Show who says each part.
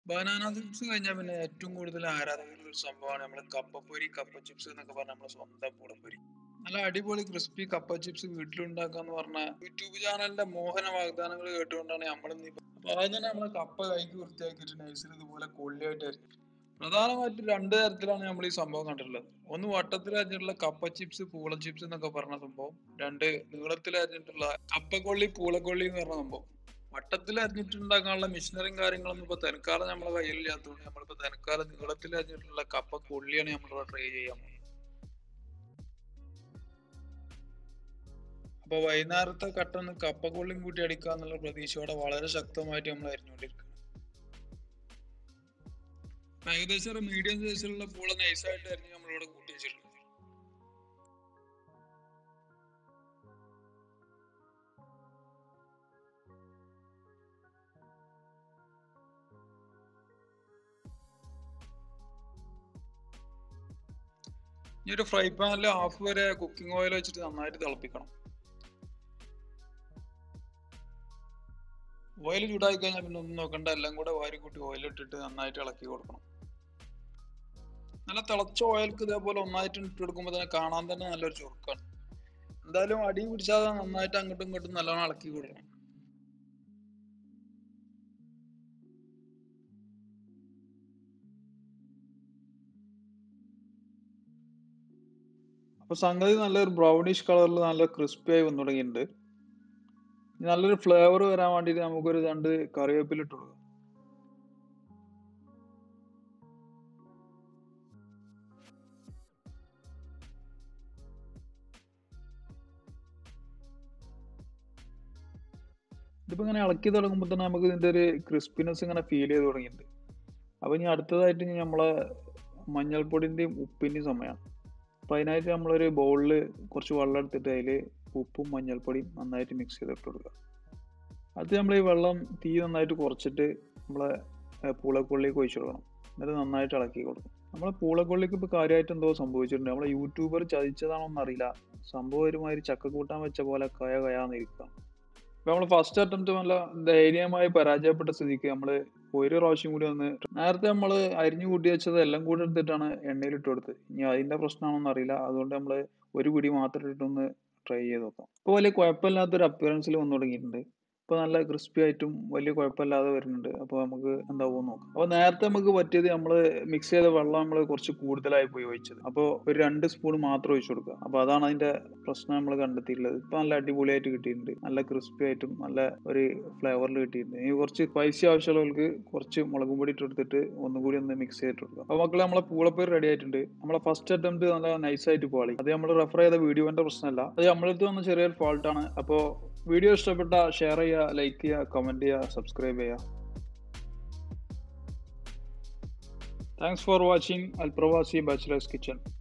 Speaker 1: banana chips കഴിഞ്ഞാൽ പിന്നെ ഏറ്റവും കൂടുതൽ ആരാധകരുള്ള ഒരു സംഭവമാണ് നമ്മളെ കപ്പപ്പൊരി കപ്പ ചിപ്സ് എന്നൊക്കെ പറഞ്ഞ നമ്മളെ സ്വന്തം പൂളപ്പൊരി നല്ല അടിപൊളി ക്രിസ്പി കപ്പ ചിപ്സ് വീട്ടിലുണ്ടാക്കാന്ന് പറഞ്ഞ യൂട്യൂബ് ചാനലിന്റെ മോഹന വാഗ്ദാനങ്ങൾ കേട്ടുകൊണ്ടാണ് നമ്മൾ അപ്പൊ ആദ്യം തന്നെ നമ്മളെ കപ്പ കൈക്ക് വൃത്തിയാക്കിയിട്ട് നൈസിൽ ഇതുപോലെ കൊള്ളിയായിട്ടായിരിക്കും പ്രധാനമായിട്ടും രണ്ട് തരത്തിലാണ് നമ്മൾ ഈ സംഭവം കണ്ടിട്ടുള്ളത് ഒന്ന് വട്ടത്തിൽ അരിഞ്ഞിട്ടുള്ള കപ്പ ചിപ്സ് പൂള ചിപ്സ് എന്നൊക്കെ പറഞ്ഞ സംഭവം രണ്ട് നീളത്തിൽ അരിഞ്ഞിട്ടുള്ള കപ്പക്കൊള്ളി പൂളക്കൊള്ളി എന്ന് പറഞ്ഞ സംഭവം വട്ടത്തിൽ അരിഞ്ഞിട്ടുണ്ടാക്കാനുള്ള മെഷീനറിയും കാര്യങ്ങളൊന്നും ഇപ്പൊ തൽക്കാലം നമ്മളെ കയ്യിലില്ലാത്തതുകൊണ്ട് നമ്മളിപ്പോ തൽക്കാലം നീളത്തിൽ അരിഞ്ഞിട്ടുള്ള കപ്പ കൊള്ളിയാണ് നമ്മളിവിടെ ട്രൈ ചെയ്യാൻ പോകുന്നത് അപ്പൊ വൈകുന്നേരത്തെ കട്ടന്ന് കപ്പക്കൊള്ളിയും കൂട്ടി അടിക്കുക എന്നുള്ള പ്രതീക്ഷയോടെ വളരെ ശക്തമായിട്ട് നമ്മൾ അരിഞ്ഞുകൊണ്ടിരിക്കുന്നത് അപ്പൊ ഏകദേശം ഒരു മീഡിയം സൈസിലുള്ള പൂള നൈസായിട്ട് അരിഞ്ഞ് നമ്മളിവിടെ കൂട്ടി വെച്ചിട്ടുണ്ട് ഈ ഒരു ഫ്രൈ പാനിൽ ഹാഫ് വരെ കുക്കിംഗ് ഓയിൽ വെച്ചിട്ട് നന്നായിട്ട് തിളപ്പിക്കണം ഓയിൽ ചൂടായി കഴിഞ്ഞാൽ പിന്നെ ഒന്നും നോക്കണ്ട എല്ലാം കൂടെ വാരി കൂട്ടി ഓയിൽ ഇട്ടിട്ട് നന്നായിട്ട് ഇളക്കി കൊടുക്കണം നല്ല തിളച്ച ഓയിൽക്ക് ഇതേപോലെ ഒന്നായിട്ട് ഇട്ട് കൊടുക്കുമ്പോൾ തന്നെ കാണാൻ തന്നെ നല്ലൊരു ചുരുക്കാണ് എന്തായാലും അടി പിടിച്ചാതെ നന്നായിട്ട് അങ്ങോട്ടും ഇങ്ങോട്ടും നല്ലോണം ഇളക്കി കൊടുക്കണം അപ്പൊ സംഗതി നല്ലൊരു ബ്രൗണിഷ് കളറിൽ നല്ല ക്രിസ്പി ആയി വന്നു തുടങ്ങിയിട്ടുണ്ട് ഇനി നല്ലൊരു ഫ്ലേവർ വരാൻ വേണ്ടിയിട്ട് നമുക്കൊരു രണ്ട് കറിവേപ്പില ഇട്ട് കൊടുക്കാം ഇതിപ്പോ ഇങ്ങനെ ഇളക്കി തുടങ്ങുമ്പോൾ തന്നെ നമുക്ക് ഇതിന്റെ ഒരു ക്രിസ്പിനെസ് ഇങ്ങനെ ഫീൽ ചെയ്ത് തുടങ്ങിയിട്ടുണ്ട് അപ്പൊ ഇനി അടുത്തതായിട്ട് ഇനി നമ്മളെ മഞ്ഞൾപ്പൊടിന്റെയും ഉപ്പിന്റെയും സമയമാണ് അപ്പൊ അതിനായിട്ട് നമ്മളൊരു ബൗളിൽ കുറച്ച് വെള്ളം എടുത്തിട്ട് അതിൽ ഉപ്പും മഞ്ഞൾപ്പൊടിയും നന്നായിട്ട് മിക്സ് ചെയ്തിട്ട് കൊടുക്കുക അത് നമ്മൾ ഈ വെള്ളം തീ നന്നായിട്ട് കുറച്ചിട്ട് നമ്മളെ ഏർ പൂളക്കൊള്ളിക്ക് ഒഴിച്ചു കൊടുക്കണം എന്നിട്ട് നന്നായിട്ട് ഇളക്കി കൊടുക്കും നമ്മളെ പൂളക്കൊള്ളിക്ക് ഇപ്പോൾ കാര്യമായിട്ട് എന്തോ സംഭവിച്ചിട്ടുണ്ട് നമ്മളെ യൂട്യൂബർ ചതിച്ചതാണോന്ന് അറിയില്ല സംഭവം ഒരുമാതിരി ചക്ക കൂട്ടാൻ വെച്ച പോലെ കയ കയാന്നിരിക്കുക ഇപ്പൊ നമ്മൾ ഫസ്റ്റ് അറ്റംപ്റ്റ് നല്ല ധൈര്യമായി പരാജയപ്പെട്ട സ്ഥിതിക്ക് നമ്മൾ ഒരു പ്രാവശ്യം കൂടി ഒന്ന് നേരത്തെ നമ്മൾ അരിഞ്ഞു കൂട്ടി വെച്ചത് എല്ലാം കൂടി എടുത്തിട്ടാണ് എണ്ണയിൽ ഇട്ട് കൊടുത്തത് ഇനി അതിന്റെ പ്രശ്നമാണോന്ന് അറിയില്ല അതുകൊണ്ട് നമ്മൾ ഒരു പിടി മാത്രം ഇട്ടിട്ടൊന്ന് ട്രൈ ചെയ്ത് നോക്കാം ഇപ്പോൾ വലിയ കുഴപ്പമില്ലാത്തൊരു അപ്പിയറൻസിൽ വന്നു തുടങ്ങിയിട്ടുണ്ട് ഇപ്പോൾ നല്ല ക്രിസ്പി ആയിട്ടും വലിയ കുഴപ്പമില്ലാതെ വരുന്നുണ്ട് അപ്പോൾ നമുക്ക് എന്താവും നോക്കാം അപ്പോൾ നേരത്തെ നമുക്ക് പറ്റിയത് നമ്മൾ മിക്സ് ചെയ്ത വെള്ളം നമ്മൾ കുറച്ച് കൂടുതലായി പോയി ഒഴിച്ചത് അപ്പോൾ ഒരു രണ്ട് സ്പൂൺ മാത്രം ഒഴിച്ചു കൊടുക്കുക അപ്പോൾ അതാണ് അതിന്റെ പ്രശ്നം നമ്മൾ കണ്ടെത്തിയിട്ടുള്ളത് ഇപ്പോൾ നല്ല അടിപൊളിയായിട്ട് കിട്ടിയിട്ടുണ്ട് നല്ല ക്രിസ്പി ആയിട്ടും നല്ല ഒരു ഫ്ലേവറിൽ കിട്ടിയിട്ടുണ്ട് ഇനി കുറച്ച് സ്പൈസി ആവശ്യമുള്ളവർക്ക് കുറച്ച് മുളകും പൊടി ഇട്ട് കൊടുത്തിട്ട് ഒന്നും കൂടി ഒന്ന് മിക്സ് ചെയ്തിട്ട് കൊടുക്കുക അപ്പോൾ മക്കളെ നമ്മളെ പൂളപ്പേര് റെഡി ആയിട്ടുണ്ട് നമ്മളെ ഫസ്റ്റ് അറ്റംപ്റ്റ് നല്ല നൈസായിട്ട് പോളി അത് നമ്മൾ റെഫർ ചെയ്ത വീഡിയോന്റെ പ്രശ്നമല്ല അത് നമ്മളടുത്ത് വന്ന ചെറിയൊരു ഫോൾട്ടാണ് അപ്പോൾ വീഡിയോ ഇഷ്ടപ്പെട്ട ഷെയർ ചെയ്യുക ലൈക്ക് ചെയ്യുക കമന്റ് ചെയ്യുക സബ്സ്ക്രൈബ് ചെയ്യുക താങ്ക്സ് ഫോർ വാച്ചിങ് അൽപ്രവാസി ബാച്ചിലേഴ്സ് കിച്ചൺ